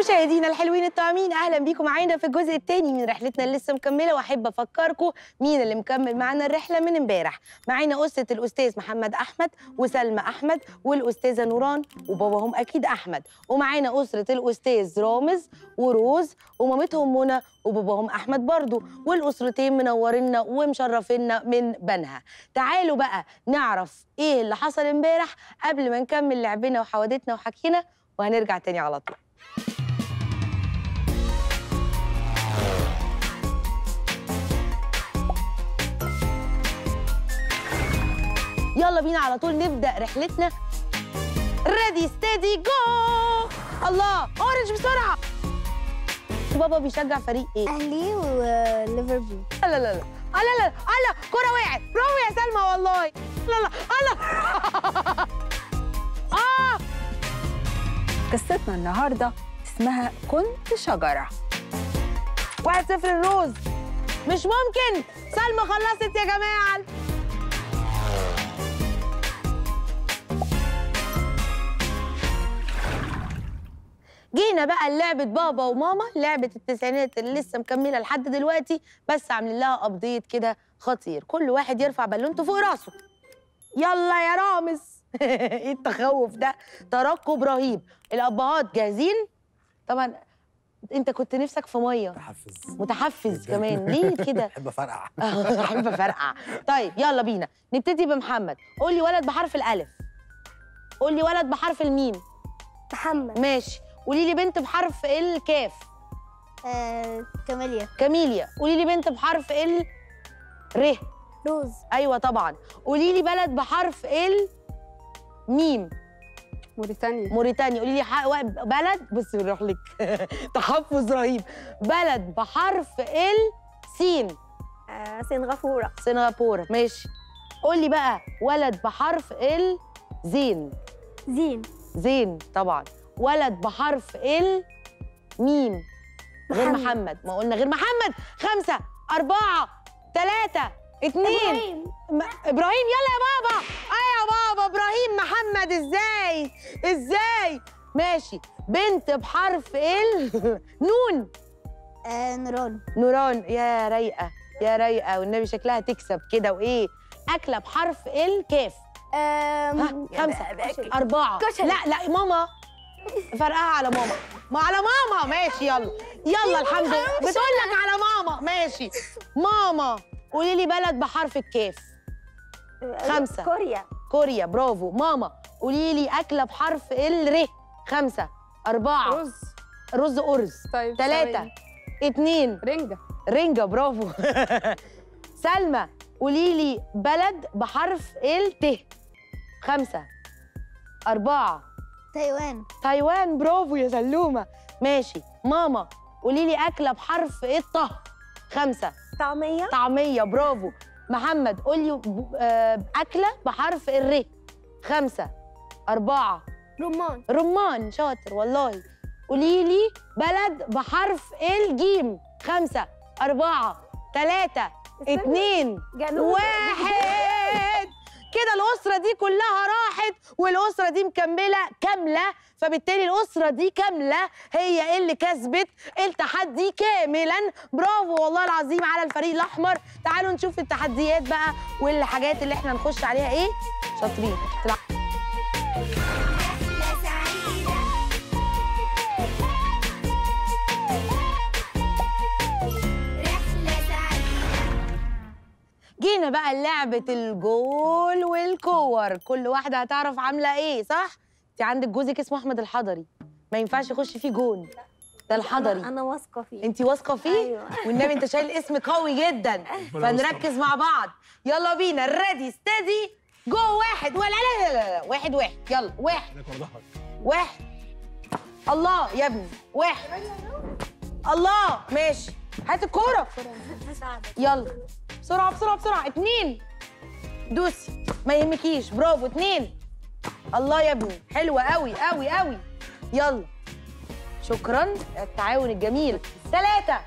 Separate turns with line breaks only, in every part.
مشاهدينا الحلوين الطعمين اهلا بيكم معانا في الجزء الثاني من رحلتنا اللي لسه مكمله واحب افكركم مين اللي مكمل معانا الرحله من امبارح معانا اسره الاستاذ محمد احمد وسلمى احمد والاستاذه نوران وباباهم اكيد احمد ومعانا اسره الاستاذ رامز وروز ومامتهم منى وباباهم احمد برضو والاسرتين منورينا ومشرفينا من بنها تعالوا بقى نعرف ايه اللي حصل امبارح قبل ما نكمل لعبنا وحوادتنا وحكينا وهنرجع تاني على طول يلا بينا على طول نبدا رحلتنا ريدي ستيدي جو الله اورنج بسرعه بابا بيشجع فريق ايه
اهلي وليفربول
لا لا لا لا لا لا لا كرة وقعت برافو يا سلمى والله لا لا لا اه
قصتنا النهارده اسمها كنت شجرة
واحد صفر الروز مش ممكن سلمى خلصت يا جماعة جينا بقى لعبة بابا وماما لعبة التسعينات اللي لسه مكملة لحد دلوقتي بس عاملين لها ابديت كده خطير كل واحد يرفع بالونته فوق راسه يلا يا رامز ايه التخوف ده ترقب رهيب الابهات جاهزين طبعا انت كنت نفسك في ميه
متحفز
متحفز كمان ليه كده
بحب افرقع
احب افرقع طيب يلا بينا نبتدي بمحمد قول لي ولد بحرف الالف قول لي ولد بحرف الميم
محمد
ماشي قولي لي بنت بحرف الكاف
آه، كاميليا
كاميليا قولي لي بنت بحرف ال ر
روز
ايوه طبعا قولي لي بلد بحرف ال ميم
موريتانيا
موريتانيا قولي لي ح- و- بلد بص بنروح لك تحفظ رهيب بلد بحرف ال سين
آه، سنغافورة
سنغافورة ماشي قول لي بقى ولد بحرف ال زين
زين
زين طبعا ولد بحرف ال ميم غير
محمد.
محمد ما قلنا غير محمد خمسة أربعة ثلاثة اتنين
إبراهيم.
م... إبراهيم يلا يا بابا أي يا بابا إبراهيم محمد إزاي إزاي ماشي بنت بحرف ال نون
آه، نوران
نوران يا رايقة يا رايقة والنبي شكلها تكسب كده وإيه أكلة بحرف الكاف ها خمسة أربعة
كشري.
لا لا ماما فرقها على ماما ما على ماما ماشي يلا يلا الحمد لله بتقول لك على ماما ماشي ماما قولي لي بلد بحرف الكاف خمسة.
كوريا
كوريا برافو ماما قولي لي أكلة بحرف الر خمسة أربعة
رز
رز أرز
طيب
ثلاثة
ثواني.
اتنين
رنجة
رنجة برافو سلمى قولي لي بلد بحرف الت خمسة أربعة
تايوان
تايوان برافو يا سلومة ماشي ماما قولي لي أكلة بحرف الطه خمسة
طعمية
طعمية برافو محمد قولي ب- آه، أكلة بحرف الر خمسة أربعة
رمان
رمان شاطر والله قولي لي بلد بحرف الجيم خمسة أربعة ثلاثة اتنين
جنوب
واحد كده الأسرة دي كلها راحت والأسرة دي مكملة كاملة فبالتالي الأسرة دي كاملة هي اللي كسبت التحدي كاملا برافو والله العظيم على الفريق الأحمر تعالوا نشوف التحديات بقى والحاجات اللي احنا نخش عليها ايه شاطرين تلع- جينا بقى لعبة الجول والكور كل واحدة هتعرف عاملة ايه صح؟ انت عندك جوزك اسمه احمد الحضري ما ينفعش يخش فيه جون ده الحضري
انا واثقة فيه
انت واثقة فيه؟
أيوة.
والنبي انت شايل اسم قوي جدا فنركز مع بعض يلا بينا ريدي ستدي جو واحد ولا لا لا لا, لا. واحد واحد يلا واحد واحد الله يا ابني واحد الله ماشي هات الكورة يلا بسرعة بسرعة بسرعة اتنين دوسي ما يهمكيش برافو اتنين الله يا ابني حلوة قوي قوي قوي يلا شكرا التعاون الجميل ثلاثة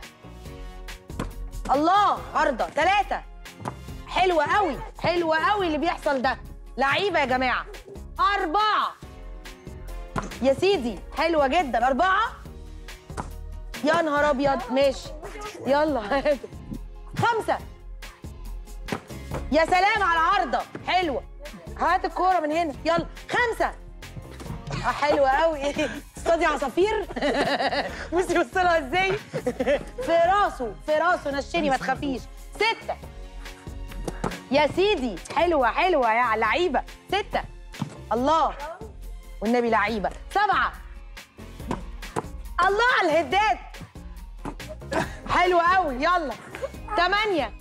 الله عرضة ثلاثة حلوة قوي حلوة قوي اللي بيحصل ده لعيبة يا جماعة أربعة يا سيدي حلوة جدا أربعة يا نهار ابيض ماشي يلا هاتوا خمسه يا سلام على عارضه حلوه هات الكوره من هنا يلا خمسه اه حلوه قوي تصطادي عصافير بصي وصلها ازاي في راسه في راسه نشني ما تخافيش سته يا سيدي حلوه حلوه يا لعيبه سته الله والنبي لعيبه سبعه الله على الهدات حلوه قوي يلا ثمانيه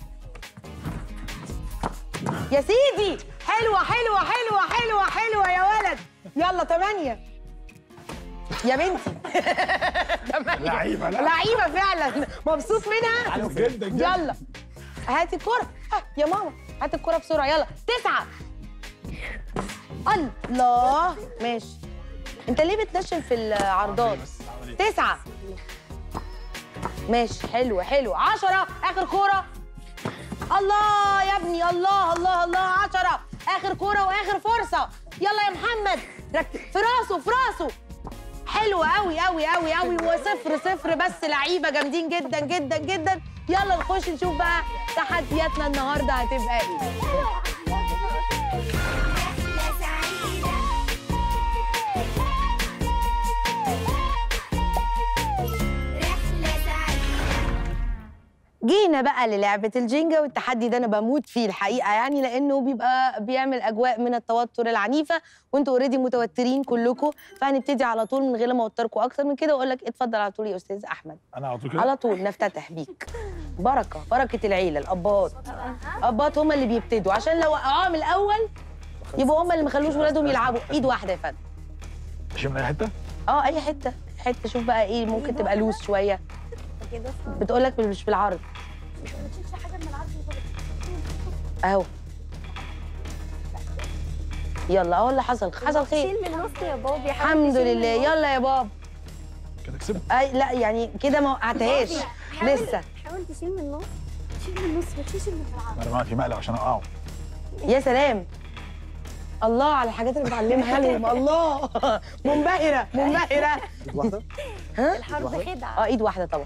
يا سيدي حلوه حلوه حلوه حلوه حلوه يا ولد يلا ثمانيه يا بنتي ثمانيه
لعيبة، لا.
لعيبه فعلا مبسوط منها
جدا جدا
يلا هاتي الكرة آه، يا ماما هاتي الكرة بسرعة يلا تسعة الله ماشي انت ليه بتنشن في العرضات تسعة ماشي حلو حلو عشرة آخر كورة الله يا ابني الله الله الله عشرة آخر كورة وآخر فرصة يلا يا محمد رك- في راسه في راسه حلو قوي قوي قوي قوي وصفر صفر بس لعيبه جامدين جدا جدا جدا يلا نخش نشوف بقى تحدياتنا النهارده هتبقى ايه جينا بقى للعبة الجينجا والتحدي ده أنا بموت فيه الحقيقة يعني لأنه بيبقى بيعمل أجواء من التوتر العنيفة وأنتوا أوريدي متوترين كلكم فهنبتدي على طول من غير ما أوتركم أكتر من كده وأقول لك اتفضل على طول يا أستاذ أحمد
انا على طول كده
على طول نفتتح بيك بركة بركة العيلة الأباط أباط هما اللي بيبتدوا عشان لو وقعوها من الأول يبقوا هما اللي ما خلوش ولادهم يلعبوا إيد واحدة يا فندم
اشيل من اي حته
اه اي حته حته شوف بقى ايه ممكن تبقى لوس شويه بتقول لك مش بالعرض اهو يلا اهو اللي حصل حصل خير
شيل من نص يا بابي
الحمد لله يلا يا بابا
كده كسبت
اي لا يعني كده ما وقعتهاش لسه
حاول تشيل من النص شيل من النص ما تشيلش من العرض
انا معاك في مقلب عشان اوقعه
يا سلام الله على الحاجات اللي بتعلمها لهم الله منبهره منبهره
واحده
الحرب خدعه
اه ايد واحده طبعا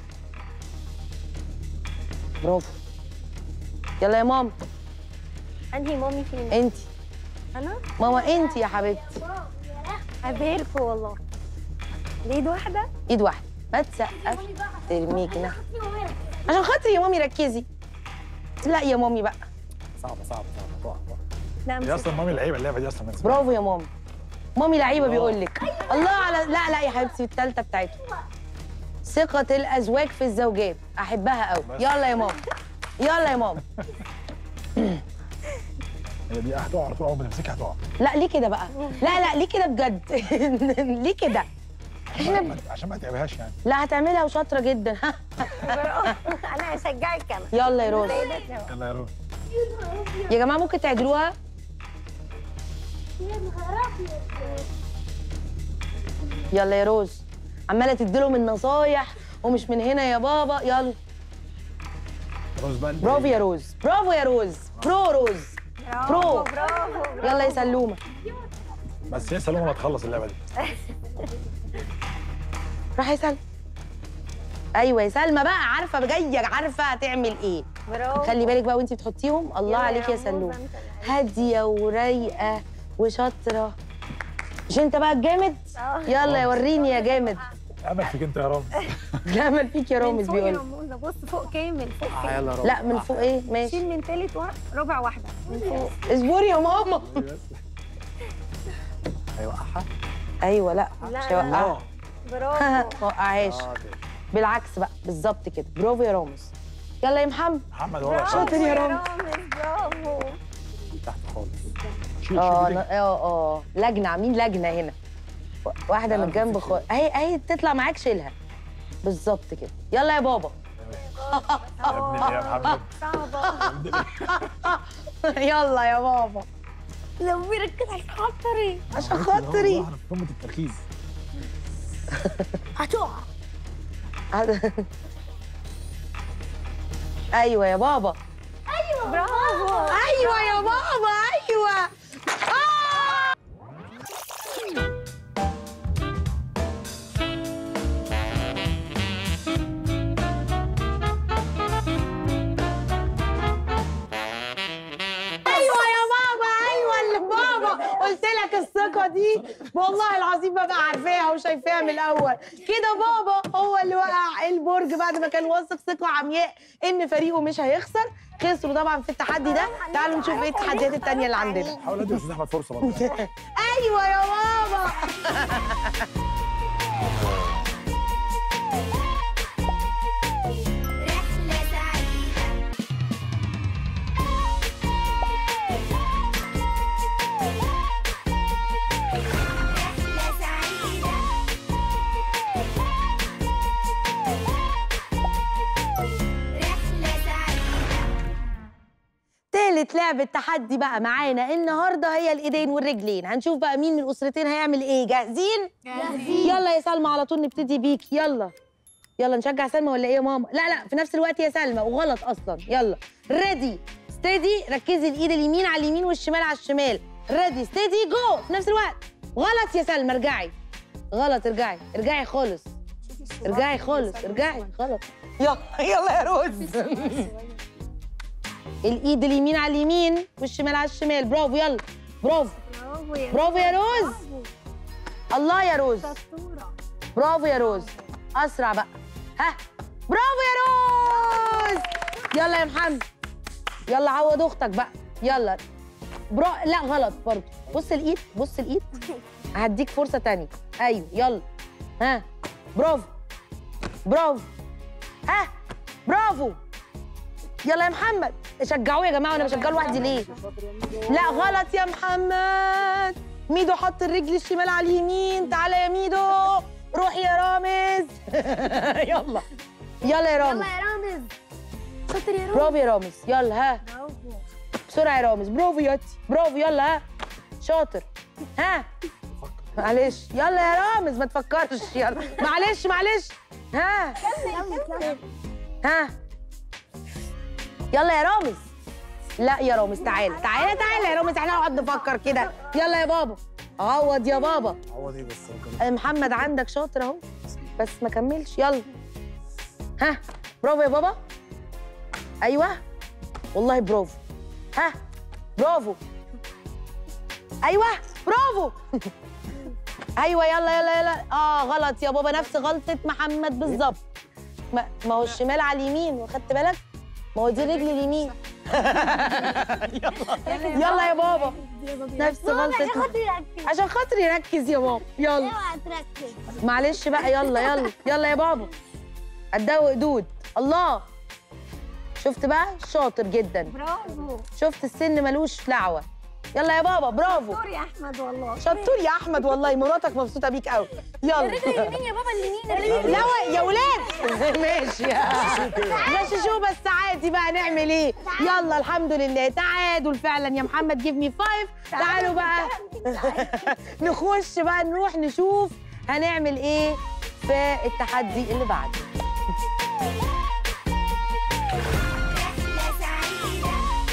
برافو يلا يا ماما
انهي مامي فين
انت
انا
ماما انت يا حبيبتي
اباركوا والله الايد واحده
ايد واحده ما تسقف ترميك نح عشان خاطري يا مامي ركزي لا يا مامي بقى
صعبه صعبه صعبه تقع تقع
لا
هي
مش
اصلا مامي لعيبه اللعبه دي اصلا من زمان.
برافو يا مامي مامي لعيبه بيقول لك الله على لا لا يا حبيبتي الثالثه بتاعتهم ثقة الأزواج في الزوجات أحبها قوي يلا يا ماما يلا يا ماما
هي دي هتقع على طول اول ما تمسكها هتقع
لا ليه كده بقى لا لا ليه كده بجد ليه كده
عشان ما- عشان ما تعبهاش يعني
لا هتعملها وشاطرة جدا ها
انا هشجعك انا
يلا يا روز
يلا يا روح
يا جماعة ممكن تعدلوها يلا يا روز عمالة تديلهم النصايح ومش من هنا يا بابا يلا
روز بقى
برافو يا روز برافو يا روز برو روز برو
برافو
يلا يا سلومة
بس هي سلومه ما تخلص اللعبه دي
راح يا سلمى ايوه يا سلمى بقى عارفه جايه عارفه هتعمل ايه
برافو
خلي بالك بقى وانت بتحطيهم الله
يلا
عليك يا
رموز
سلومه
أنت.
هاديه ورايقه وشاطره مش انت بقى الجامد
آه.
يلا يا وريني يا جامد
امل فيك انت يا رامز
جامد فيك يا
من
رامز
فوق يا
بيقول
رموزة بص فوق كامل فوق كامل
يلا يا رامز
لا من فوق ايه ماشي
شيل من تالت وا- ربع واحده من فوق
اصبري يا ماما
هيوقعها
ايوه لا
لا،
مش
لا،
هيوقعها
اه
برافو
ما وقعهاش
اه
بالعكس بقى بالظبط كده برافو يا رامز يلا يا محمد
محمد هو
برافو
شاطر يا
يا
رامز.
رامز برافو
تحت خالص شيل
اه
شيل
اه اه لجنه عاملين لجنه هنا واحده من الجنب خالص اهي اهي تطلع معاك شيلها بالظبط كده يلا يا بابا
يا ابني يا محمد
صعبه
يلا يا بابا
لو بيركز على خاطري
عشان خاطري
احنا في قمه التركيز
هتقع
ايوه يا بابا
برافو
ايوه يا بابا ايوه آه! قلت لك الثقه دي والله العظيم ببقى عارفاها وشايفاها من الاول كده بابا هو اللي وقع البرج بعد ما كان واثق ثقه عمياء ان فريقه مش هيخسر خسروا طبعا في التحدي ده تعالوا نشوف ايه التحديات التانيه اللي عندنا
حاول ادي استاذ احمد فرصه برضه
ايوه يا بابا
رحلة سعيدة رحلة سعيدة رحلة سعيدة
تالت لعبة تحدي بقى معانا النهارده هي الايدين والرجلين هنشوف بقى مين من الاسرتين هيعمل ايه جاهزين
جاهزين
يلا يا سلمى على طول نبتدي بيك يلا يلا نشجع سلمى ولا ايه يا ماما لا لا في نفس الوقت يا سلمى وغلط اصلا يلا ريدي ستيدي ركزي الايد اليمين على اليمين والشمال على الشمال ريدي ستيدي جو في نفس الوقت غلط يا سلمى ارجعي غلط ارجعي ارجعي خالص ارجعي خالص ارجعي غلط يلا يلا يا روز الايد اليمين على اليمين والشمال على الشمال برافو يلا برافو
برافو يا
برافو يا روز
برافو.
الله يا روز
شطورة
برافو يا روز اسرع بقى ها برافو يا روز يلا يا محمد يلا عوض اختك بقى يلا برا... لا غلط برضه بص الايد بص الايد هديك فرصه تانية ايوه يلا ها برافو برافو ها برافو يلا يا محمد شجعوه يا جماعه وانا بشجعه لوحدي ليه لا غلط يا محمد ميدو حط الرجل الشمال على اليمين تعالى يا ميدو روح يا رامز يلا يلا يا رامز
يلا يا رامز شاطر يا رامز
برافو يا رامز يلا ها
برافو
بسرعه يا رامز برافو يا تي برافو يلا ها شاطر ها معلش يلا يا رامز ما تفكرش يلا معلش معلش ها
يلا
ها يلا يا رامز لا يا رامز تعالى تعالى تعالى يا رامز احنا نقعد نفكر كده يلا يا بابا عوض يا بابا
عوض ايه بس ربنا
آه، محمد عندك شاطر اهو بس ما كملش يلا ها برافو يا بابا ايوه والله برافو ها برافو ايوه برافو ايوه يلا يلا يلا اه غلط يا بابا نفس غلطه محمد بالظبط ما, ما هو الشمال على اليمين واخدت بالك ما هو دي رجل اليمين يلا يا بابا نفس غلطه
عشان خاطري ركز
عشان خاطري ركز يا بابا يلا
اوعى تركز
معلش بقى يلا يلا يلا يا بابا قدها قدود الله شفت بقى شاطر جدا
برافو
شفت السن ملوش لعوه يلا يا بابا برافو
شطور يا احمد والله
شطور يا احمد والله مراتك مبسوطه بيك قوي يلا
اليمين يا بابا اليمين
لا و- يا ولاد ماشي غششوه بس عادي بقى نعمل ايه يلا الحمد لله تعادل فعلا يا محمد جيب مي فايف تعالوا بقى نخش بقى نروح نشوف هنعمل ايه في التحدي اللي بعده
رحلة سعيدة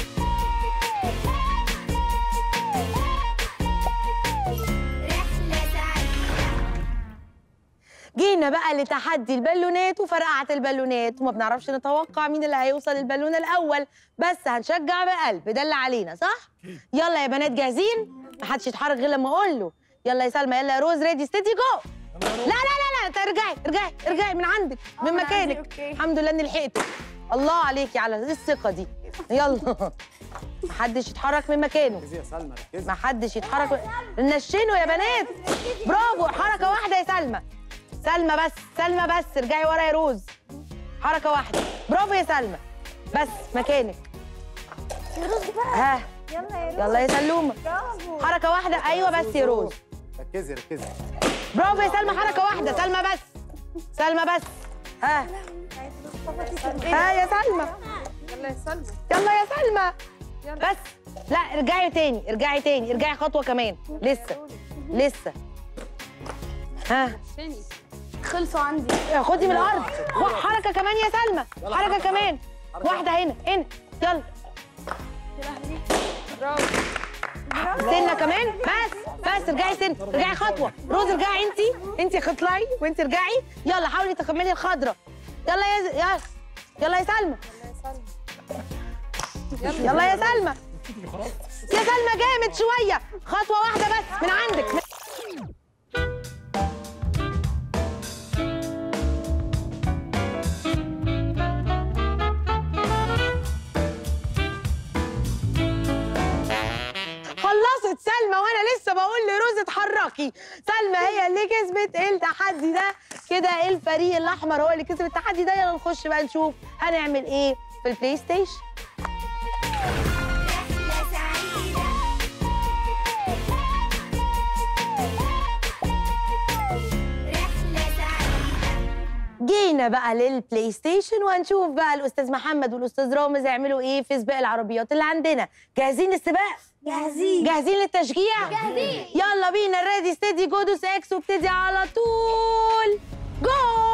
رحلة سعيدة
جينا بقى لتحدي البالونات وفرقعت البالونات وما بنعرفش نتوقع مين اللي هيوصل البالونه الاول بس هنشجع بقلب ده اللي علينا صح يلا يا بنات جاهزين محدش يتحرك غير لما اقول له يلا يا سلمى يلا يا روز ريدي ستيدي جو لا لا لا لا ارجعي ارجعي ارجعي من عندك من مكانك الحمد لله اني لحقتك الله عليكي على إيه الثقه دي يلا محدش يتحرك من مكانه
ركزي يا سلمى ركزي
محدش يتحرك نشنوا يا بنات برافو حركه واحده يا سلمى سلمى بس سلمى بس ارجعي ورا يا روز حركه واحده برافو يا سلمى بس مكانك
يا روز بقى
ها
يلا يا روز
يلا يا سلومه
برافو
حركه واحده ايوه بس يا روز
ركزي ركزي
برافو يا سلمى حركه واحده سلمى بس سلمى بس ها ها يا سلمى
يلا يا سلمى
يلا يا سلمى
يلا.
بس لا ارجعي تاني ارجعي تاني ارجعي خطوه كمان لسه لسه ها
تاني
خلصوا عندي
خدي من الارض خ- حركه كمان يا سلمى حركه كمان واحده هنا هنا يلا
برافو
سنه كمان بس بس ارجعي سنه ارجعي خطوه روز ارجعي انت انت اطلعي وانت ارجعي يلا حاولي تكملي الخضره يلا يا ز- يلا يلا يا سلمى يلا يا سلمى يا سلمى جامد شويه خطوه واحده بس من عندك خلصت سلمى وانا لسه بقول لروز اتحركي سلمى هي اللي كسبت التحدي ده كده الفريق الاحمر هو اللي كسب التحدي ده يلا نخش بقى نشوف هنعمل ايه في البلاي ستيشن جينا بقى للبلاي ستيشن وهنشوف بقى الاستاذ محمد والاستاذ رامز يعملوا ايه في سباق العربيات اللي عندنا جاهزين للسباق
جاهزين
جاهزين للتشجيع
جاهزين.
يلا بينا ريدي ستيدي جو دوس اكس وابتدي على طول جو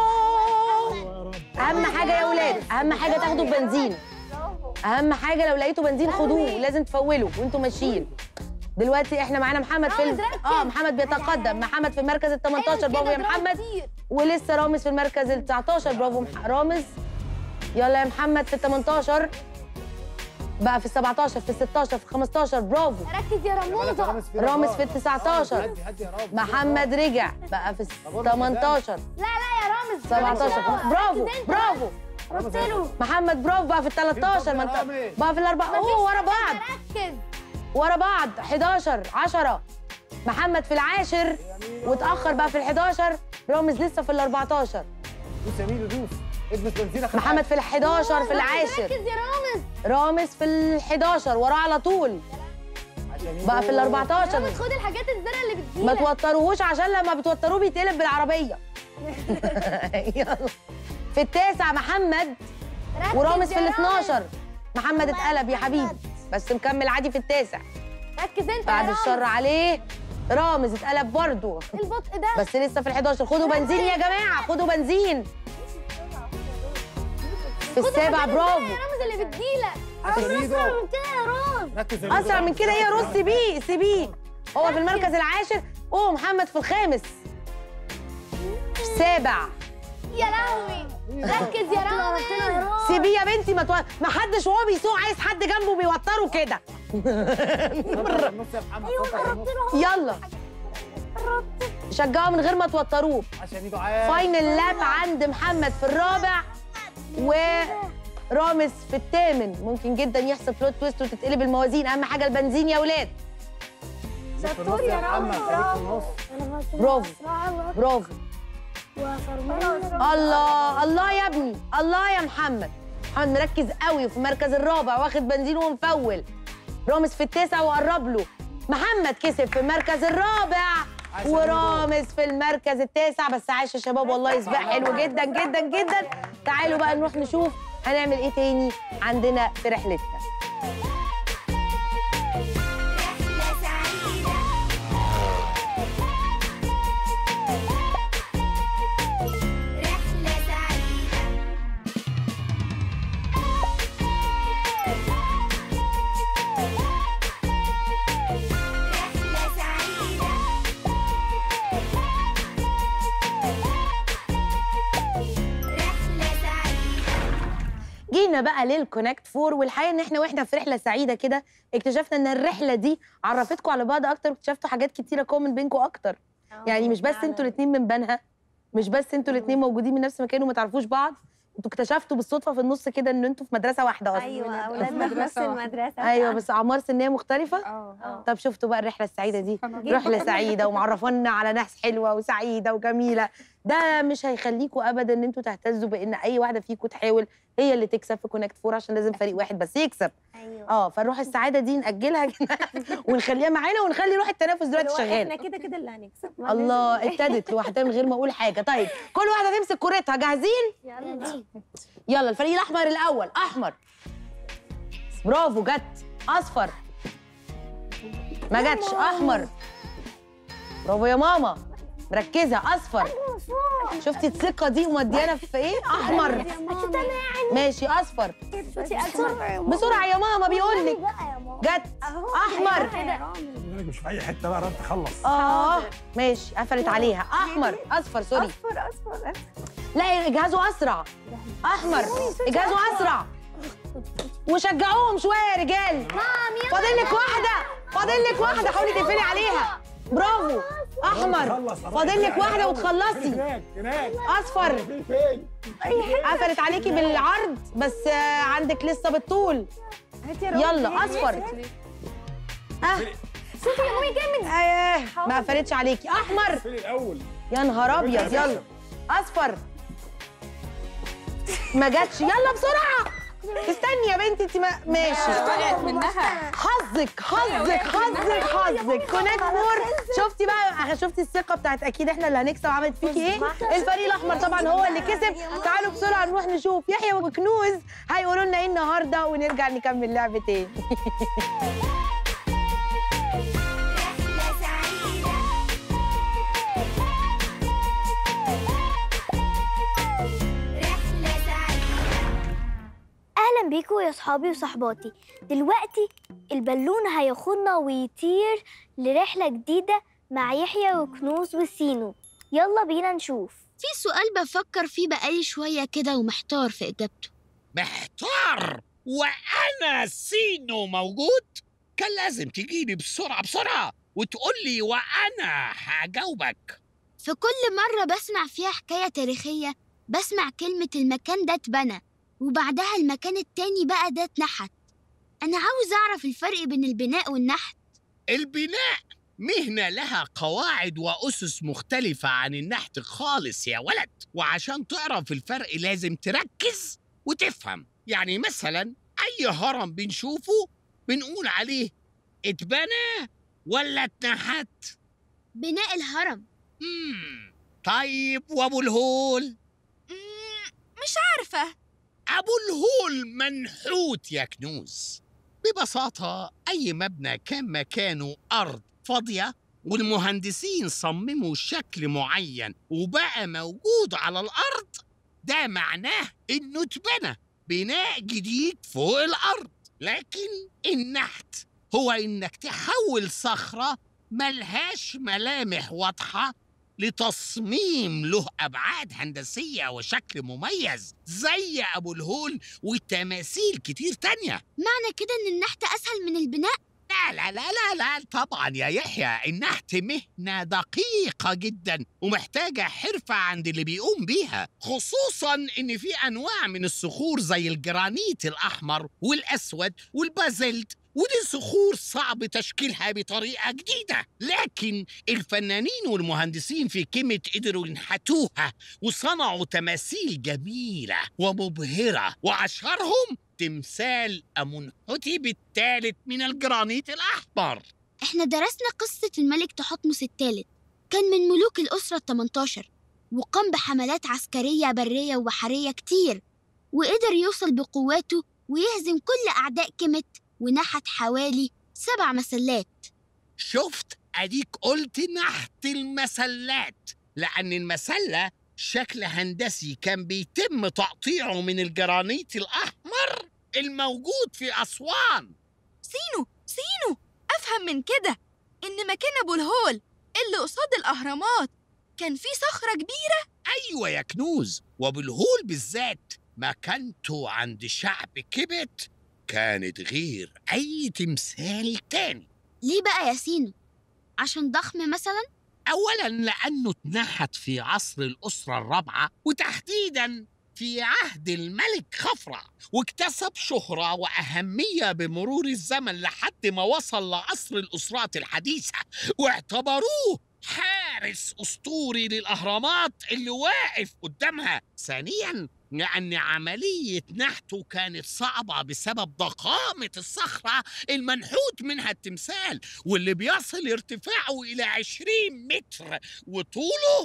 اهم حاجه يا اولاد اهم حاجه تاخدوا بنزين اهم حاجه لو لقيتوا بنزين خدوه لازم تفولوا وانتوا ماشيين دلوقتي احنا معانا محمد في ال... اه محمد بيتقدم محمد في المركز ال 18 برافو يا محمد ولسه رامز في المركز ال 19 برافو مح- رامز يلا يا محمد في ال 18 بقى في ال 17 في ال 16 في ال 15 برافو
ركز يا رموزه
رامز في ال 19
هدي هدي يا رب
محمد رجع بقى في ال 18
لا لا يا رامز
17 برافو برافو
رد له
محمد برافو بقى في ال 13 ما انت بقى في الاربعه اوه ورا بعض
ركز
ورا بعض 11 10 محمد في العاشر واتاخر بقى في ال 11 رامز لسه في ال 14
دوس يا ميدو دوس ادمس بنزين أخد
محمد في ال 11 في العاشر
ركز يا رامز
رامز في ال 11 وراه على طول
عشان ميدو.
بقى في ال 14
رامز خد الحاجات الزرقاء اللي
ما
بتجيلك
توتروهوش عشان لما بتوتروه بيتقلب بالعربيه يلا في التاسع محمد
ركز
ورامز في
يا
ال 12 محمد اتقلب يا حبيبي بس مكمل عادي في التاسع
ركز انت
بعد
يا
الشر
رامز
عليه رامز اتقلب برضه
البطء ده
بس لسه في ال 11 خدوا بنزين يا جماعه خدوا بنزين في
خد
السابع
الحاجات
برافو
الزرقاء يا رامز اللي بتجيلك
عشان ميدو.
اسرع من كده يا رامز
ركز يا ميدو.
اسرع من كده ايه يا روز سيبيه سيبيه هو في المركز العاشر اوه محمد في الخامس في السابع
يا لهوي ركز يا رامز
سيبيه يا بنتي ما تو... ما حدش وهو بيسوق عايز حد جنبه بيوتره كده
فكر النص يا محمد فكر النص
يلا شجعوا من غير ما توتروه
عشان ميدو عايز
فاينل لاب عند محمد في الرابع ورامز في الثامن ممكن جدا يحصل بلوت تويست وتتقلب الموازين اهم حاجه البنزين يا ولاد
في النص يا محمد خليك في النص
برافو برافو الله الله يا ابني الله يا محمد محمد مركز قوي وفي المركز الرابع واخد بنزين ومفول رامز في التاسع وقرب له محمد كسب في المركز الرابع
عاش يا
ورامز في المركز التاسع بس عاش يا شباب والله سباق حلو جدا جدا جدا تعالوا بقى نروح نشوف هنعمل ايه تاني عندنا في رحلتنا جينا بقى للكونكت فور والحقيقه ان احنا واحنا في رحله سعيده كده اكتشفنا ان الرحله دي عرفتكم على بعض اكتر واكتشفتوا حاجات كتيره كومن بينكم اكتر يعني مش بس انتوا الاثنين من بنها مش بس انتوا الاثنين موجودين من نفس المكان وما تعرفوش بعض انتوا اكتشفتوا بالصدفه في النص كده ان انتوا في مدرسه واحده اصلا
ايوه
في
اولادنا في نفس
مدرسة واحدة.
المدرسه
ايوه بس اعمار سنيه مختلفه
اه
طب شفتوا بقى الرحله السعيده دي
جدا.
رحله سعيده ومعرفانا على ناس حلوه وسعيده وجميله ده مش هيخليكم ابدا ان انتوا تهتزوا بان اي واحده فيكم تحاول هي اللي تكسب في كونكت فور عشان لازم فريق واحد بس يكسب
ايوه
اه فنروح السعاده دي ناجلها كده ونخليها معانا ونخلي روح التنافس دلوقتي
احنا
شغال
كده كده اللي هنكسب
الله ابتدت لوحدها من غير ما اقول حاجه طيب كل واحده تمسك كورتها جاهزين
يلا
يلا الفريق الاحمر الاول احمر برافو جت اصفر ما جاتش احمر برافو يا ماما مركزه اصفر شفتي الثقه دي ومديانا في ايه احمر ماشي اصفر بسرعه يا ماما بيقول لك جت احمر
بالك مش في اي حته بقى رب تخلص
اه ماشي قفلت عليها احمر اصفر سوري
اصفر اصفر
لا اجهزوا اسرع احمر اجهزوا اسرع وشجعوهم شويه يا رجال فاضل لك واحده فاضل لك واحده حاولي تقفلي عليها برافو احمر
خلص قربت.
فاضل لك واحده
فين
وتخلصي
هناك هناك
اصفر
فين فين
قفلت عليكي بالعرض بس آه، عندك لسه بالطول يلا اصفر ها
شوفي يا مامي جامد
ايه ما قفلتش عليكي احمر
فين الاول
يا نهار ابيض يلا اصفر ما جاتش يلا بسرعه استني يا بنتي انت ما... ماشي
طلعت منها
حظك حظك حظك حظك كونكت فور شفتي بقى شفتي الثقه بتاعت اكيد احنا اللي هنكسب عملت فيكي ايه الفريق الاحمر طبعا هو اللي كسب تعالوا بسرعه نروح نشوف يحيى وكنوز هيقولوا لنا ايه النهارده ونرجع نكمل لعب تاني
رحلة سعيدة رحلة سعيدة أهلا بيكم يا صحابي وصحباتي دلوقتي البالون هياخدنا ويطير لرحلة جديدة مع يحيى وكنوز وسينو يلا بينا نشوف
في سؤال بفكر فيه بقالي شوية كده ومحتار في إجابته
محتار وانا سينو موجود كان لازم تجيلي بسرعه بسرعه وتقول لي وانا هجاوبك
في كل مرة بسمع فيها حكاية تاريخية بسمع كلمة المكان ده اتبنى وبعدها المكان التاني بقى ده اتنحت أنا عاوز أعرف الفرق بين البناء والنحت
البناء مهنه لها قواعد واسس مختلفه عن النحت خالص يا ولد وعشان تعرف الفرق لازم تركز وتفهم يعني مثلا اي هرم بنشوفه بنقول عليه اتبنى ولا اتنحت
بناء الهرم
مم. طيب وابو الهول
مش عارفة
أبو الهول منحوت يا كنوز ببساطة أي مبنى كان مكانه أرض فاضية والمهندسين صمموا شكل معين وبقى موجود على الأرض ده معناه إنه اتبنى بناء جديد فوق الأرض لكن النحت هو إنك تحول صخرة ملهاش ملامح واضحة لتصميم له أبعاد هندسية وشكل مميز زي أبو الهول وتماثيل كتير تانية
معنى كده إن النحت أسهل من البناء
لا لا لا لا لا طبعا يا يحيى النحت مهنة دقيقة جدا ومحتاجة حرفة عند اللي بيقوم بيها خصوصا ان في انواع من الصخور زي الجرانيت الاحمر والاسود والبازلت ودي صخور صعب تشكيلها بطريقة جديدة لكن الفنانين والمهندسين في كيميت قدروا ينحتوها وصنعوا تماثيل جميلة ومبهرة وأشهرهم تمثال أمنحتب الثالث من الجرانيت الأحمر
إحنا درسنا قصة الملك تحتمس الثالث كان من ملوك الأسرة التمنتاشر وقام بحملات عسكرية برية وبحرية كتير وقدر يوصل بقواته ويهزم كل أعداء كيمت ونحت حوالي سبع مسلات
شفت أديك قلت نحت المسلات لأن المسلة شكل هندسي كان بيتم تقطيعه من الجرانيت الأحمر الموجود في أسوان
سينو سينو افهم من كده ان مكان ابو الهول اللي قصاد الاهرامات كان فيه صخره كبيره
أيوة يا كنوز وبالهول بالذات مكانته عند شعب كبت كانت غير أي تمثال تاني
ليه بقى يا سينو؟ عشان ضخم مثلا؟
أولا لأنه اتنحت في عصر الأسرة الرابعة وتحديدا في عهد الملك خفرع واكتسب شهرة وأهمية بمرور الزمن لحد ما وصل لعصر الأسرات الحديثة واعتبروه حارس أسطوري للأهرامات اللي واقف قدامها ثانيا لأن عملية نحته كانت صعبة بسبب ضخامة الصخرة المنحوت منها التمثال واللي بيصل ارتفاعه إلى 20 متر وطوله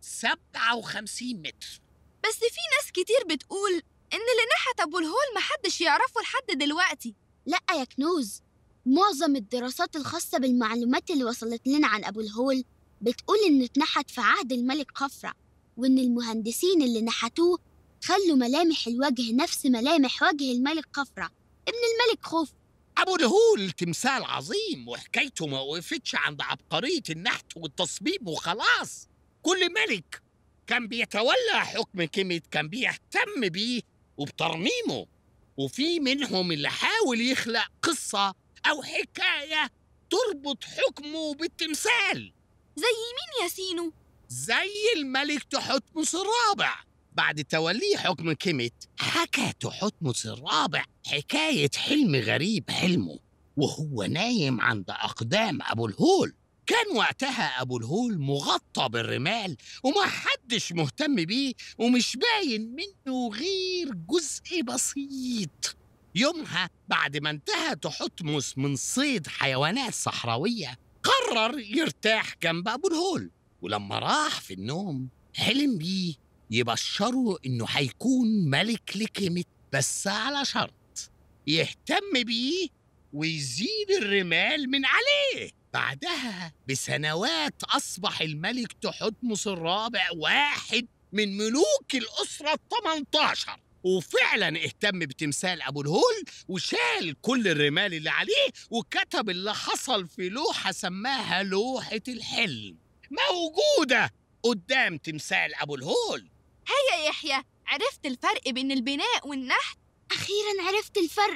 57 متر
بس في ناس كتير بتقول ان اللي نحت ابو الهول محدش يعرفه لحد دلوقتي
لأ يا كنوز معظم الدراسات الخاصة بالمعلومات اللي وصلت لنا عن أبو الهول بتقول إنه اتنحت في عهد الملك خفرع وإن المهندسين اللي نحتوه خلوا ملامح الوجه نفس ملامح وجه الملك خفرع ابن الملك خوف
أبو الهول تمثال عظيم وحكايته ما وقفتش عند عبقرية النحت والتصميم وخلاص كل ملك كان بيتولى حكم كيميت كان بيهتم بيه وبترميمه وفي منهم اللي حاول يخلق قصة أو حكاية تربط حكمه بالتمثال
زي مين يا سينو؟
زي الملك تحتمس الرابع بعد توليه حكم كيميت حكى تحتمس الرابع حكاية حلم غريب حلمه وهو نايم عند أقدام أبو الهول كان وقتها أبو الهول مغطى بالرمال وما حدش مهتم بيه ومش باين منه غير جزء بسيط يومها بعد ما انتهى تحتمس من صيد حيوانات صحراوية قرر يرتاح جنب أبو الهول ولما راح في النوم حلم بيه يبشره إنه هيكون ملك لكلمة بس على شرط يهتم بيه ويزيل الرمال من عليه بعدها بسنوات أصبح الملك تحتمس الرابع واحد من ملوك الأسرة الثمنتاشر وفعلا اهتم بتمثال أبو الهول وشال كل الرمال اللي عليه وكتب اللي حصل في لوحة سماها لوحة الحلم موجودة قدام تمثال أبو الهول
هيا يحيى عرفت الفرق بين البناء والنحت
أخيرا عرفت الفرق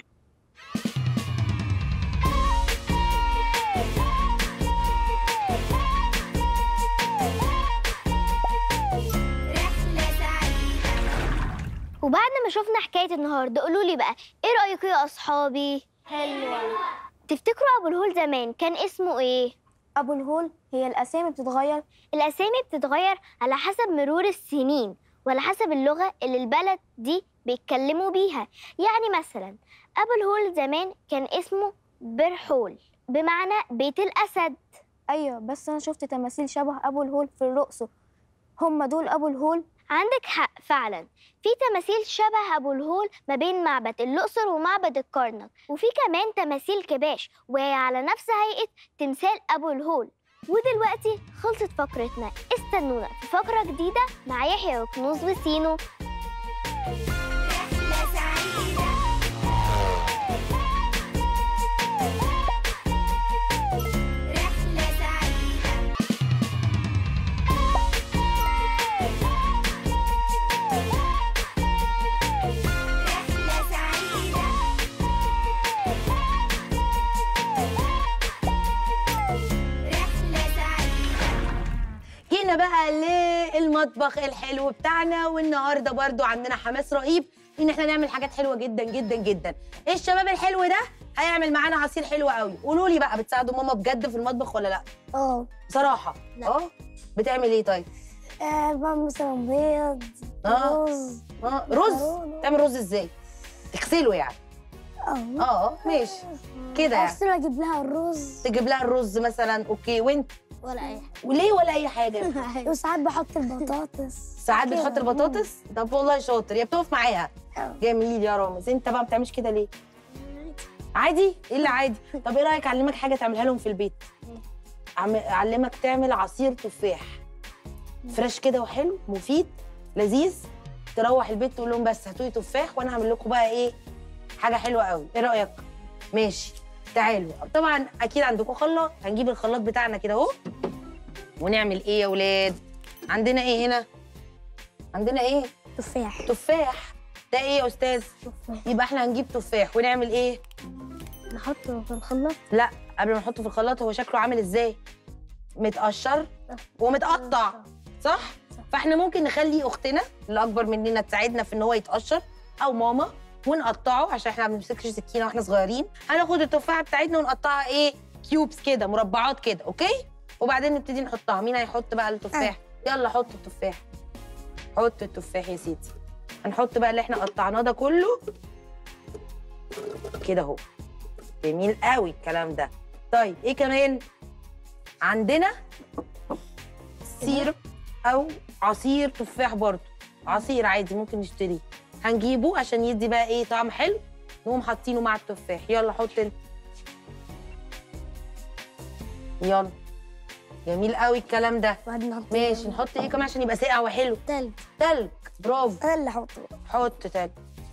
وبعد ما شفنا حكاية النهاردة قولوا لي بقى ايه رأيكم يا أصحابي؟ حلوة تفتكروا أبو الهول زمان كان اسمه ايه؟ أبو الهول هي الأسامي بتتغير؟ الأسامي بتتغير على حسب مرور السنين وعلى حسب اللغة اللي البلد دي بيتكلموا بيها يعني مثلا أبو الهول زمان كان اسمه برحول بمعنى بيت الأسد
ايوه بس انا شفت تماثيل شبه ابو الهول في الاقصر هم دول ابو الهول
عندك حق فعلا في تماثيل شبه ابو الهول ما بين معبد الاقصر ومعبد الكرنك وفي كمان تماثيل كباش وهي على نفس هيئه تمثال ابو الهول ودلوقتي خلصت فقرتنا استنونا في فقره جديده مع يحيى وكنوز وسينو
جينا بقى للمطبخ الحلو بتاعنا والنهارده برضو عندنا حماس رهيب ان احنا نعمل حاجات حلوه جدا جدا جدا ايه الشباب الحلو ده هيعمل معانا عصير حلو قوي قولوا لي بقى بتساعدوا ماما بجد في المطبخ ولا لا
اه
بصراحه
لا.
اه بتعمل ايه طيب
بعمل مثلا بيض
آه.
رز
اه رز
مكرونة.
تعمل رز ازاي تغسله يعني
اه
اه ماشي كده يعني
اصل اجيب لها الرز
تجيب لها الرز مثلا اوكي وانت
ولا اي
وليه ولا اي حاجه
حاجه وساعات بحط البطاطس
ساعات
كده.
بتحط البطاطس طب والله شاطر يا بتقف معاها
آه.
جميل يا رامز انت بقى ما بتعملش كده ليه عادي ايه اللي عادي طب ايه رايك اعلمك حاجه تعملها لهم في البيت أعم- اعلمك تعمل عصير تفاح فريش كده وحلو مفيد لذيذ تروح البيت تقول لهم بس هاتوا لي تفاح وانا هعمل لكم بقى ايه حاجه حلوه قوي ايه رايك ماشي تعالوا طبعا اكيد عندكم خلاط هنجيب الخلاط بتاعنا كده اهو ونعمل ايه يا ولاد عندنا ايه هنا عندنا ايه
تفاح
تفاح ده ايه يا استاذ
تفاح
يبقى احنا هنجيب تفاح ونعمل ايه
نحطه في الخلاط
لا قبل ما نحطه في الخلاط هو شكله عامل ازاي متقشر ومتقطع صح فاحنا ممكن نخلي اختنا اللي اكبر مننا تساعدنا في ان هو يتقشر او ماما ونقطعه عشان احنا ما بنمسكش سكينه واحنا صغيرين هناخد التفاحه بتاعتنا ونقطعها ايه كيوبس كده مربعات كده اوكي وبعدين نبتدي نحطها مين هيحط بقى التفاح يلا حط التفاح حط التفاح يا سيدي هنحط بقى اللي احنا قطعناه ده كله كده اهو جميل قوي الكلام ده طيب ايه كمان عندنا سيرب او عصير تفاح برضو عصير عادي ممكن نشتريه هنجيبه عشان يدي بقى ايه طعم حلو نقوم حاطينه مع التفاح يلا حط انت يلا جميل قوي الكلام ده
وبعدين نحط
ماشي نحط ايه كمان عشان يبقى ساقع وحلو
تلج
تلج برافو
انا اللي احطه
حط تلج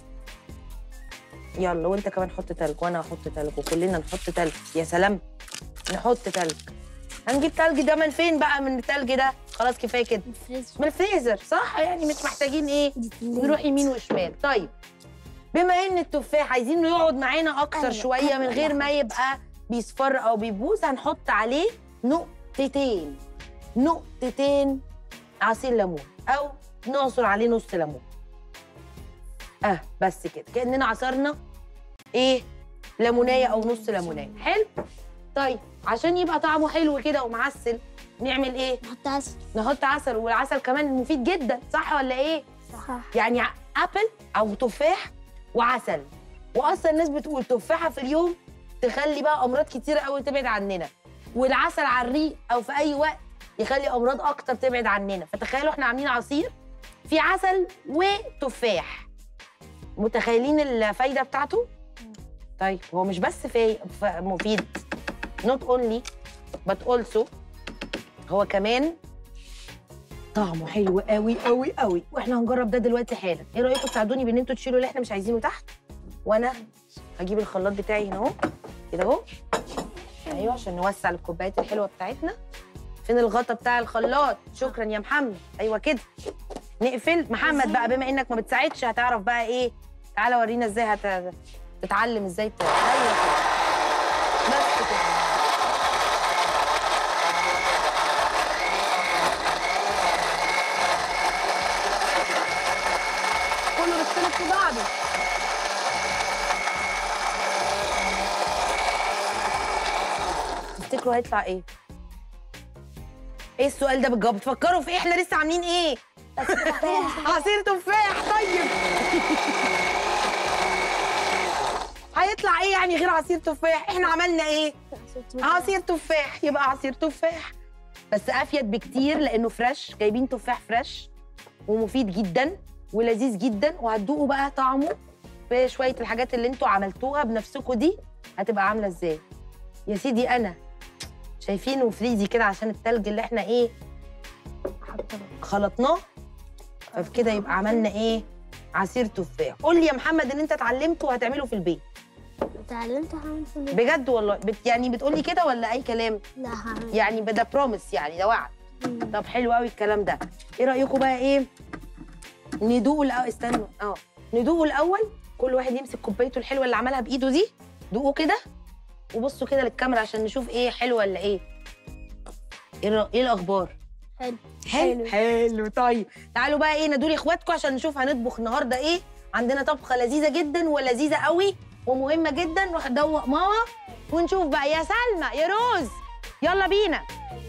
يلا وانت كمان حط تلج وانا هحط تلج وكلنا نحط تلج يا سلام نحط تلج هنجيب تلج ده من فين بقى من التلج ده خلاص كفايه كده من الفريزر صح يعني مش محتاجين ايه نروح يمين وشمال طيب بما ان التفاح عايزينه يقعد معانا اكتر
أيوة،
شويه من غير ما
أيوة.
يبقى بيصفر او بيبوظ هنحط عليه نقطتين نقطتين عصير ليمون او نعصر عليه نص ليمون اه بس كده كاننا عصرنا ايه ليمونيه او نص ليمونيه حلو طيب عشان يبقى طعمه حلو كده ومعسل نعمل ايه
نحط عسل
نحط عسل والعسل كمان مفيد جدا صح ولا ايه
صح
يعني ع- ابل او تفاح وعسل واصلا الناس بتقول تفاحه في اليوم تخلي بقى امراض كتيره قوي تبعد عننا والعسل على الريق او في اي وقت يخلي امراض اكتر تبعد عننا فتخيلوا احنا عاملين عصير فيه عسل وتفاح متخيلين الفايده بتاعته طيب هو مش بس في ف- مفيد not only but also هو كمان طعمه حلو قوي قوي قوي واحنا هنجرب ده دلوقتي حالا ايه رايكم تساعدوني بان انتوا تشيلوا اللي احنا مش عايزينه تحت وانا هجيب الخلاط بتاعي هنا اهو كده اهو ايوه عشان نوسع الكوبايات الحلوه بتاعتنا فين الغطا بتاع الخلاط شكرا يا محمد ايوه كده نقفل محمد بقى بما انك ما بتساعدش هتعرف بقى ايه تعالى ورينا ازاي هت... تتعلم ازاي ت... ايوه كده بس كده كله بيختلف في بعضه تفتكروا هيطلع ايه؟ ايه السؤال ده بالجواب؟ بتفكروا في ايه؟ احنا لسه عاملين ايه؟ عصير تفاح طيب هيطلع ايه يعني غير عصير تفاح؟ احنا عملنا ايه؟ عصير تفاح يبقى عصير تفاح بس افيد بكتير لانه فريش جايبين تفاح فريش ومفيد جدا ولذيذ جدا وهتدوقوا بقى طعمه بشويه الحاجات اللي انتوا عملتوها بنفسكم دي هتبقى عامله ازاي يا سيدي انا شايفينه فريزي كده عشان التلج اللي احنا ايه خلطناه فبكده يبقى عملنا ايه عصير تفاح قول لي يا محمد ان انت اتعلمته وهتعمله في البيت
اتعلمت هعمل في البيت
بجد والله بت يعني بتقولي كده ولا اي كلام
لا هعمل
يعني ده بروميس يعني ده وعد طب حلو قوي الكلام ده ايه رايكم بقى ايه ندوقوا الاول استنوا اه ندوقوا الاول كل واحد يمسك كوبايته الحلوه اللي عملها بايده دي دوقوا كده وبصوا كده للكاميرا عشان نشوف ايه حلو ولا ايه ايه الر- ايه الاخبار
حلو.
حلو حلو طيب تعالوا بقى ايه ندور اخواتكم عشان نشوف هنطبخ النهارده ايه عندنا طبخه لذيذه جدا ولذيذه قوي ومهمه جدا وهدوق ماما ونشوف بقى يا سلمى يا روز يلا بينا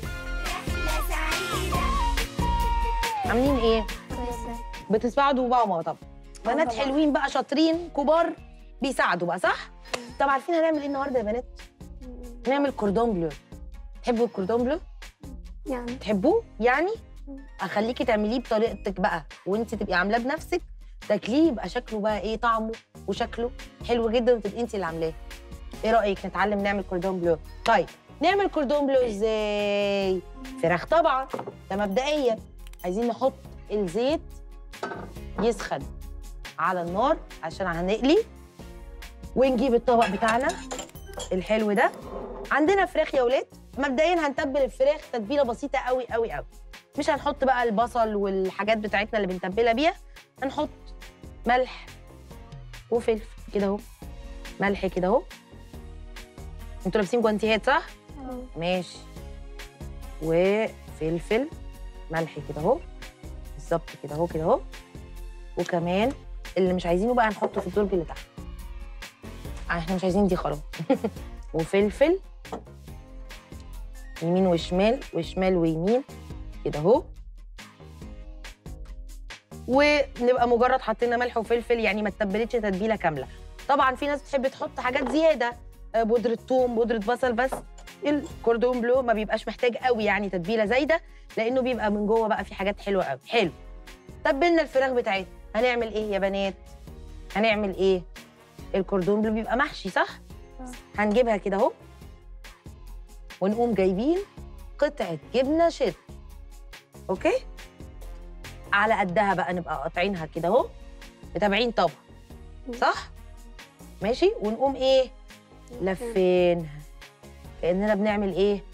عاملين ايه بتساعدوا ماما طب بنات
طبعا.
حلوين بقى شاطرين كبار بيساعدوا بقى صح طب عارفين هنعمل ايه النهارده يا بنات نعمل كوردون بلو تحبوا الكوردون بلو
يعني
تحبوه يعني اخليكي تعمليه بطريقتك بقى وانت تبقي عاملاه بنفسك تاكليه يبقى شكله بقى ايه طعمه وشكله حلو جدا وتبقي انت اللي عاملاه ايه رايك نتعلم نعمل كوردون بلو طيب نعمل كوردون بلو ازاي فراخ طبعا ده مبدئيا عايزين نحط الزيت يسخن على النار عشان هنقلي ونجيب الطبق بتاعنا الحلو ده عندنا فراخ يا ولاد مبدئيا هنتبل الفراخ تتبيله بسيطه قوي قوي قوي مش هنحط بقى البصل والحاجات بتاعتنا اللي بنتبلها بيها هنحط ملح وفلفل كده اهو ملح كده اهو انتوا لابسين جوانتيهات صح؟ ماشي وفلفل ملح كده اهو بالظبط كده اهو كده اهو وكمان اللي مش عايزينه بقى هنحطه في الدرج اللي تحت احنا مش عايزين دي خلاص وفلفل يمين وشمال وشمال ويمين كده اهو ونبقى مجرد حطينا ملح وفلفل يعني ما تتبلتش تتبيله كامله طبعا في ناس بتحب تحط حاجات زياده آه، بودره ثوم بودره بصل بس الكوردون بلو ما بيبقاش محتاج قوي يعني تتبيله زايده لانه بيبقى من جوه بقى في حاجات حلوه قوي حلو تبلنا الفراخ بتاعتنا هنعمل ايه يا بنات هنعمل ايه الكوردون بلو بيبقى محشي صح هنجيبها كده اهو ونقوم جايبين قطعه جبنه شيدر اوكي على قدها بقى نبقى قاطعينها كده اهو متابعين طبعا صح ماشي ونقوم ايه لفينها كاننا بنعمل ايه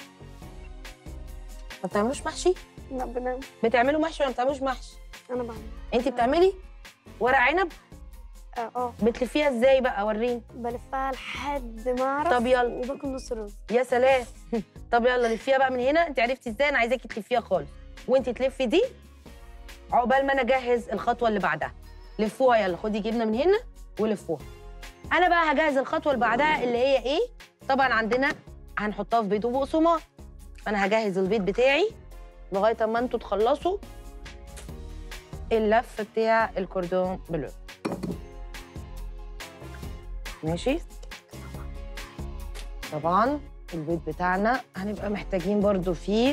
ما بتعملوش محشي
لا بنعمل
بتعملوا محشي ولا ما بتعملوش محشي
انا بعمل
انت بتعملي ورق عنب
اه اه
بتلفيها ازاي بقى وريني
بلفها لحد ما اعرف
طب يلا
وباكل نص الرز
يا سلام طب يلا لفيها بقى من هنا انت عرفتي ازاي انا عايزاكي تلفيها خالص وانت تلفي دي عقبال ما انا اجهز الخطوه اللي بعدها لفوها يلا خدي جبنه من هنا ولفوها انا بقى هجهز الخطوه اللي بعدها اللي هي ايه طبعا عندنا هنحطها في بيض وبقسماط فانا هجهز البيض بتاعي لغايه اما انتوا تخلصوا اللف بتاع الكوردون بلو ماشي طبعا البيض بتاعنا هنبقى محتاجين برضو فيه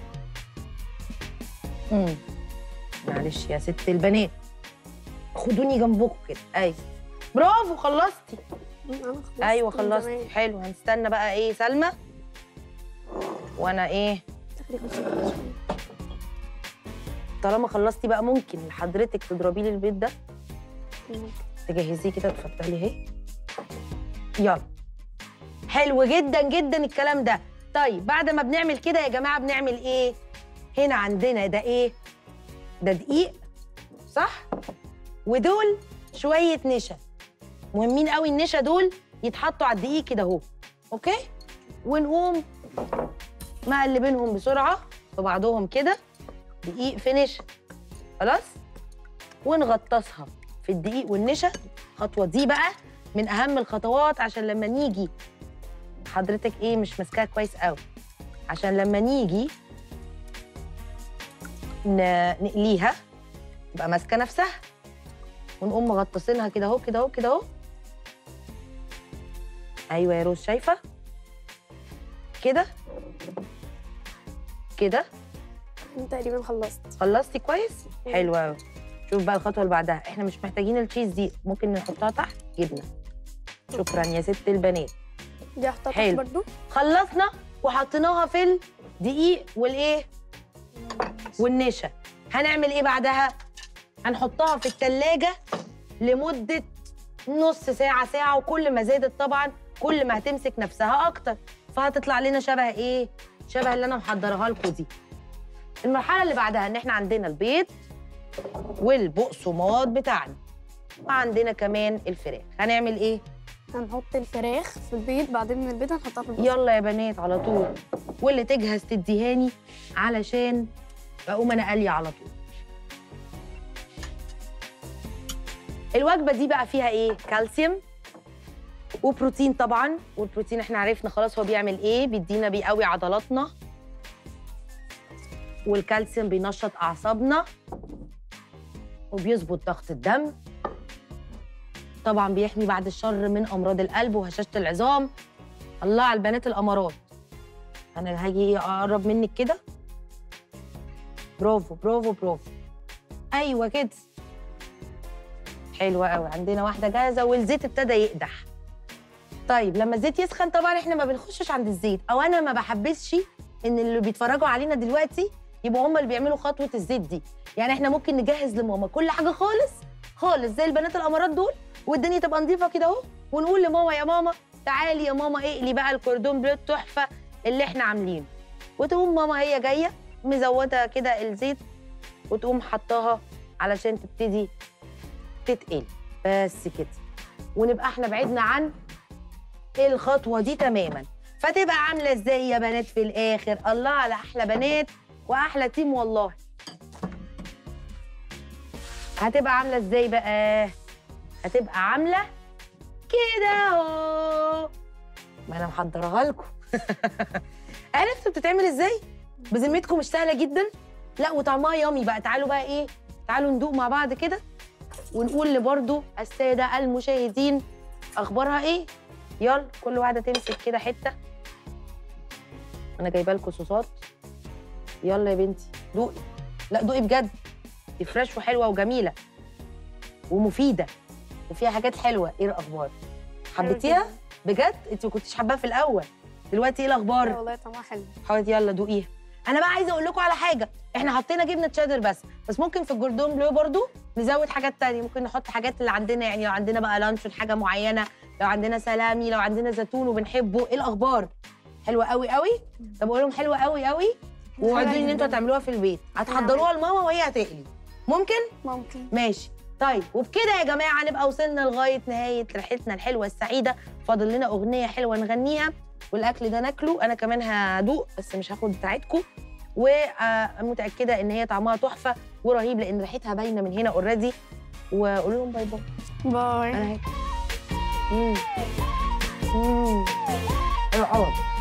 مم. معلش يا ست البنات خدوني جنبكم كده ايوه برافو خلصتي
انا خلصت
ايوه
من
خلصتي
زمان.
حلو هنستنى بقى ايه سلمى وانا ايه
تاخدي خمسة دقايق شوية.
طالما خلصتي بقى ممكن حضرتك تضربي لي البيض ده تجهزيه كده تفتحي اهي يلا حلو جدا جدا الكلام ده طيب بعد ما بنعمل كده يا جماعه بنعمل ايه هنا عندنا ده ايه ده دقيق صح ودول شويه نشا مهمين قوي النشا دول يتحطوا على الدقيق كده اهو اوكي ونقوم مقلبينهم بسرعه في بعضهم كده دقيق في نشا خلاص ونغطسها في الدقيق والنشا الخطوه دي بقى من اهم الخطوات عشان لما نيجي حضرتك ايه مش ماسكاها كويس قوي عشان لما نيجي ن- نقليها تبقى ماسكه نفسها ونقوم مغطسينها كده اهو كده اهو كده اهو ايوه يا روز شايفه كده كده
أنا تقريبا خلصت
خلصتي كويس حلو قوي شوف بقى الخطوه اللي بعدها احنا مش محتاجين التشيز دي ممكن نحطها تحت جبنه شكرا يا ست البنات
دي هحطها تحت
حلو.
برضو
خلصنا وحطيناها في الدقيق والايه والنشا هنعمل ايه بعدها هنحطها في التلاجة لمدة نص ساعة ساعة وكل ما زادت طبعا كل ما هتمسك نفسها أكتر فهتطلع لنا شبه إيه؟ شبه اللي أنا محضرها لكم دي المرحلة اللي بعدها إن إحنا عندنا البيض والبقسماط بتاعنا وعندنا كمان الفراخ هنعمل إيه؟
هنحط الفراخ في البيض بعدين من البيض هنحطها في البيض
يلا يا بنات على طول واللي تجهز تديهاني علشان اقوم انا قاليه على طول الوجبه دي بقى فيها ايه كالسيوم وبروتين طبعا والبروتين احنا عرفنا خلاص هو بيعمل ايه بيدينا بيقوي عضلاتنا والكالسيوم بينشط اعصابنا وبيظبط ضغط الدم طبعا بيحمي بعد الشر من امراض القلب وهشاشه العظام الله على البنات الامارات انا هاجي اقرب منك كده برافو برافو برافو ايوه كده حلوه قوي عندنا واحده جاهزه والزيت ابتدى يقدح طيب لما الزيت يسخن طبعا احنا ما بنخشش عند الزيت او انا ما بحبسش ان اللي بيتفرجوا علينا دلوقتي يبقوا هم اللي بيعملوا خطوه الزيت دي يعني احنا ممكن نجهز لماما كل حاجه خالص خالص زي البنات الامارات دول والدنيا تبقى نظيفه كده اهو ونقول لماما يا ماما تعالي يا ماما اقلي بقى الكوردون بلو التحفه اللي احنا عاملينه وتقوم ماما هي جايه مزوده كده الزيت وتقوم حطاها علشان تبتدي تتقلي بس كده ونبقى احنا بعدنا عن الخطوه دي تماما فتبقى عامله ازاي يا بنات في الاخر الله على احلى بنات واحلى تيم والله هتبقى عامله ازاي بقى هتبقى عامله كده اهو ما انا محضرها لكم عرفتوا بتتعمل ازاي بذمتكم مش سهله جدا لا وطعمها يامي بقى تعالوا بقى ايه تعالوا ندوق مع بعض كده ونقول لبرضو الساده المشاهدين اخبارها ايه يلا كل واحده تمسك كده حته انا جايبه لكم صوصات يلا يا بنتي دوقي لا دوقي بجد دي فريش وحلوه وجميله ومفيده وفيها حاجات حلوه ايه الاخبار حبيتيها بجد انت ما كنتيش حباها في الاول دلوقتي ايه
لا
الاخبار
والله طعمها حلو
حاولي يلا دوقيها انا بقى عايزه اقول لكم على حاجه احنا حطينا جبنه تشيدر بس بس ممكن في الجوردون بلو برضو نزود حاجات تانية ممكن نحط حاجات اللي عندنا يعني لو عندنا بقى لانشون حاجه معينه لو عندنا سلامي لو عندنا زيتون وبنحبه ايه الاخبار حلوه قوي قوي طب اقول لهم حلوه قوي قوي ووعدوني ان انتوا هتعملوها في البيت هتحضروها لماما وهي هتقلي ممكن
ممكن
ماشي طيب وبكده يا جماعه نبقى وصلنا لغايه نهايه رحلتنا الحلوه السعيده فاضل لنا اغنيه حلوه نغنيها والاكل ده ناكله انا كمان هدوق بس مش هاخد بتاعتكم ومتاكده ان هي طعمها تحفه ورهيب لان ريحتها باينه من هنا اوريدي وقول لهم باي باي
باي
انا هاكل امم امم حلو قوي